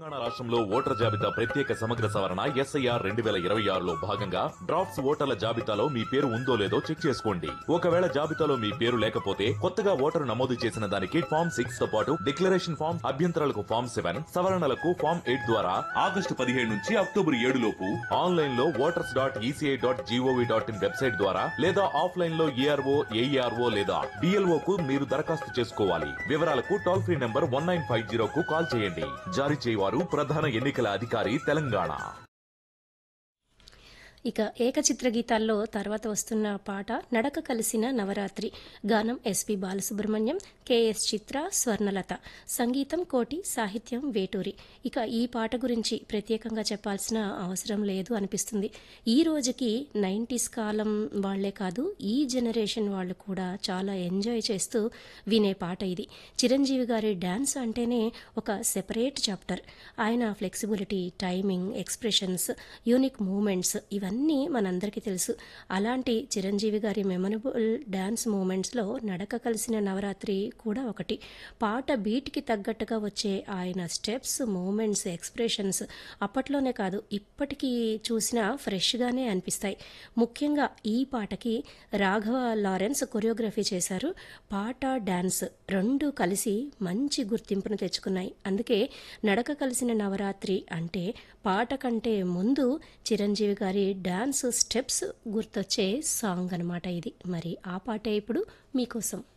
తెలంగాణ రాష్ట్రంలో ఓటర్ జాబితా ప్రత్యేక సమగ్ర సవరణ ఎస్ఐఆర్ రెండు వేల ఇరవై ఆరులో భాగంగా డ్రాఫ్ట్స్ ఓటర్ల జాబితాలో మీ పేరు ఉందో లేదో చెక్ చేసుకోండి ఒకవేళ జాబితాలో మీ పేరు లేకపోతే కొత్తగా ఓటరు నమోదు చేసిన దానికి ఫామ్ సిక్స్ తో పాటు డిక్లరేషన్ ఫామ్ అభ్యంతరాలకు ఫామ్ సెవెన్ సవరణలకు ఫామ్ ఎయిట్ ద్వారా ఆగస్టు పదిహేడు నుంచి అక్టోబర్ ఏడు లోపు ఆన్లైన్ లో voters dot ECI dot GOV dot in website ద్వారా లేదా ఆఫ్లైన్ లో ఏఆర్ఓ ఏఈఆర్ఓ లేదా డిఎల్ఓ కు మీరు దరఖాస్తు చేసుకోవాలి వివరాలకు toll free number one nine five zero కు కాల్ చేయండి జారీ చేయవారు ప్రధాన ఎన్నికల అధికారి తెలంగాణ ఇక ఏకచిత్ర గీతాల్లో తర్వాత వస్తున్న పాట నడక కలిసిన నవరాత్రి గానం ఎస్పి బాలసుబ్రహ్మణ్యం కెఎస్ చిత్ర స్వర్ణలత సంగీతం కోటి సాహిత్యం వేటూరి ఇక ఈ పాట గురించి ప్రత్యేకంగా చెప్పాల్సిన అవసరం లేదు అనిపిస్తుంది ఈ రోజుకి నైంటీస్ కాలం వాళ్లే కాదు ఈ జనరేషన్ వాళ్ళు కూడా చాలా ఎంజాయ్ చేస్తూ వినే పాట ఇది చిరంజీవి గారి డ్యాన్స్ అంటేనే ఒక సెపరేట్ చాప్టర్ ఆయన flexibility timing expressions unique moments ఇవన్నీ మనందరికీ తెలుసు అలాంటి చిరంజీవి గారి మెమరబుల్ డ్యాన్స్ మూమెంట్స్లో నడక కలిసిన నవరాత్రి కూడా ఒకటి పాట బీట్కి తగ్గట్టుగా వచ్చే ఆయన స్టెప్స్ మూమెంట్స్ ఎక్స్ప్రెషన్స్ అప్పట్లోనే కాదు ఇప్పటికీ చూసినా ఫ్రెష్గానే అనిపిస్తాయి ముఖ్యంగా ఈ పాటకి రాఘవ లారెన్స్ కొరియోగ్రఫీ చేశారు పాట డ్యాన్స్ రెండు కలిసి మంచి గుర్తింపును తెచ్చుకున్నాయి అందుకే నడక కలిసిన నవరాత్రి అంటే పాట కంటే ముందు చిరంజీవి గారి డ్యాన్స్ స్టెప్స్ గుర్తొచ్చే సాంగ్ అనమాట ఇది మరి ఆ పాటే ఇప్పుడు మీకోసం